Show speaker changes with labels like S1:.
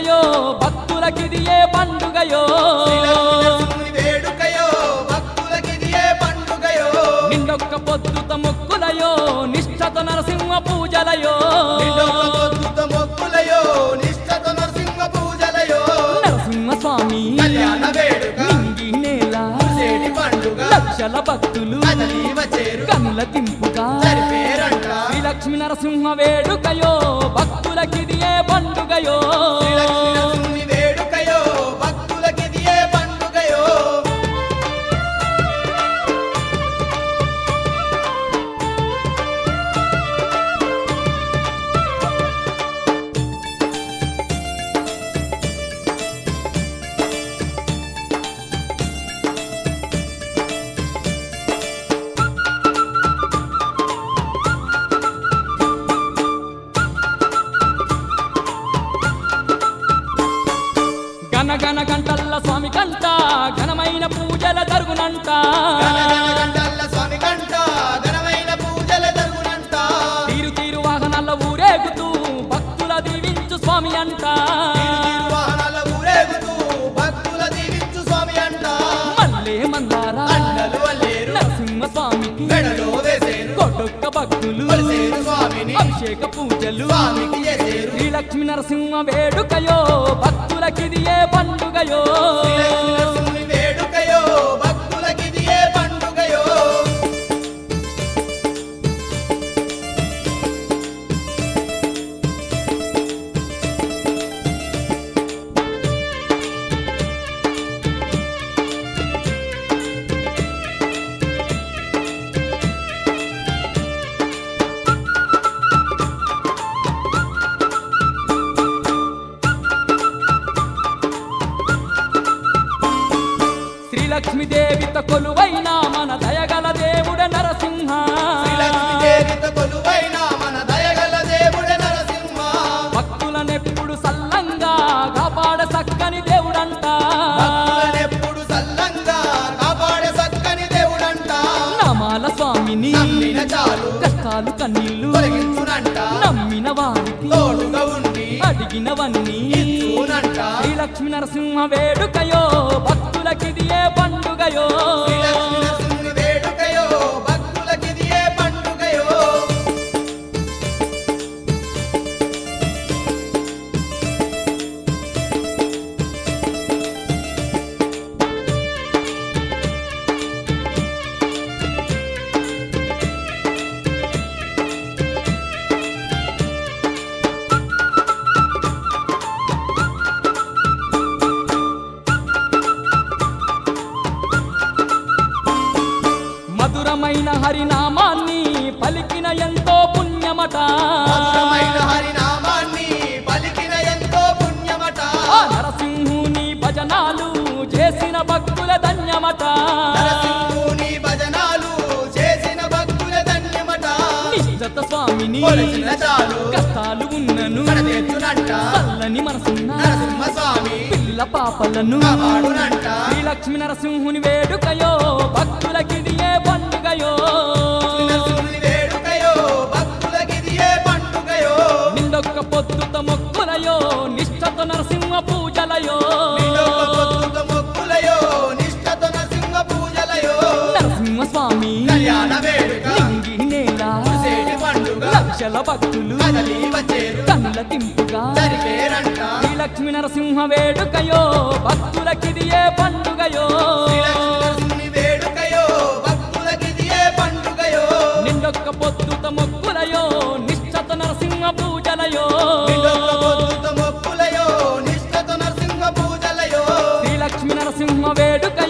S1: వేడుకయో భక్తులకిది ఏ పండుగయో
S2: శ్రీలక్ష్మీ వేడుకయో భక్తులకిది ఏ పండుగయో
S1: నిండొక్క పొద్దుత మొక్కులయో నిష్ఠత నరసింహ పూజలయో
S2: నిండొక్క పొద్దుత మొక్కులయో నిష్ఠత నరసింహ పూజలయో
S1: నరసింహ స్వామి
S2: కళ్యాణ వేడుక
S1: నింగి నేల
S2: సేటి పండుగ
S1: లక్షల భక్తులు
S2: కదలి వచ్చేరు
S1: కనుల తింపుగా
S2: సరిపేరంట
S1: శ్రీ లక్ష్మీ నరసింహ వేడుకయో భక్తులకిది ఏ పండుగయో
S2: శ్రీలక్ష్మీ వేడుకయో భక్తులకిది ఏ పండుగయో
S1: గనగన గంటల్ల స్వామి కంట ఘనమైన పూజల జరుగునంట
S2: గణగణ గంటల్ల స్వామి కంట ఘనమైన పూజల జరుగునంట
S1: తీరు తీరు వాహనాల ఊరేగుతూ భక్తుల దీవించు స్వామి అంట
S2: తిరుతిరు వాహనాల ఊరేగుతూ భక్తుల దీవించు స్వామి అంట
S1: మల్లే మందారా
S2: అండలు వల్లేరు
S1: నరసింహ స్వామికి
S2: మెడలో వేసేరు
S1: కొట్టొక్క భక్తులు
S2: కొలిసేరు స్వామిని
S1: అభిషేక పూజలు
S2: స్వామికి చేసేరు
S1: శ్రీ లక్ష్మీ నరసింహ వేడుకయో భక్తులకిది ఏ పండుగయో
S2: శ్రీలక్ష్మీ వేడుకయో భక్తులకిది ఏ పండుగయో
S1: శ్రీలక్ష్మీదేవిత కొలువైన మన దయగల దేవుడ నరసింహ
S2: శ్రీలక్ష్మీదేవిత కొలువైన మన దయగల దేవుడే నరసింహ
S1: భక్తులనెప్పుడు సల్లంగా కాపాడ సక్కని దేవుడంట
S2: భక్తులనెప్పుడు సల్లంగా కాపాడే సక్కని దేవుడంట
S1: నమాల స్వామిని
S2: నమ్మిన చాలు
S1: కష్టాలు కన్నీళ్లు
S2: తొలగించునంట
S1: నమ్మిన వారికి
S2: తోడుగా ఉండి
S1: అడిగినవన్నీ
S2: ఇచ్చునంట
S1: శ్రీ లక్ష్మీ నరసింహ వేడుకయో భక్తులకిది ఏ పండుగయో
S2: శ్రీలక్ష్మీ నరసింహుని వేడుకయో భక్తులకిది ఏ పండుగయో
S1: మధురమైన హరినామాన్ని పలికిన ఎంతో పుణ్యమట
S2: మధురమైన హరినామాన్ని పలికిన ఎంతో పుణ్యమట
S1: ఆ నరసింహుని భజనాలు చేసిన భక్తుల ధన్యమట
S2: నరసింహుని భజనాలు చేసిన భక్తుల ధన్యమట
S1: నిశ్చత స్వామిని
S2: కొలిచిన చాలు
S1: కష్టాలు ఉన్నను
S2: కడతెత్తునంట
S1: చల్లని మనసున్న
S2: నరసింహ స్వామి
S1: పిల్ల పాపలను
S2: కాపాడునంట
S1: శ్రీ లక్ష్మీ నరసింహుని వేడుకయో భక్తులకిది ఏ పండుగయో
S2: నరసింహుని వేడుకయో భక్తులకిది ఏ పండుగయో
S1: నిండొక్క పొద్దుత మొక్కులయో నిష్ఠత నరసింహ పూజలయో
S2: నిండొక్క పొద్దుత మొక్కులయో నిష్ఠత నరసింహ పూజలయో
S1: నరసింహ స్వామి
S2: కళ్యాణ వేడుక
S1: నింగి నేల
S2: సేటి పండుగ
S1: లక్షల భక్తులు
S2: కదలి వచ్చేరు
S1: కళ్ళ తింపుగా
S2: సరిపేరంట
S1: శ్రీ లక్ష్మీ నరసింహ వేడుకయో భక్తులకిది ఏ పండుగయో
S2: శ్రీలక్ష్మీ వేడుకయో భక్తులకిది ఏ పండుగయో
S1: నిండొక్క పొద్దుత మొక్కులయో నిష్ఠత నరసింహ పూజలయో
S2: నిండొక్క పొద్దుత మొక్కులయో నిష్ఠత నరసింహ పూజలయో
S1: శ్రీ లక్ష్మీ నరసింహ వేడుక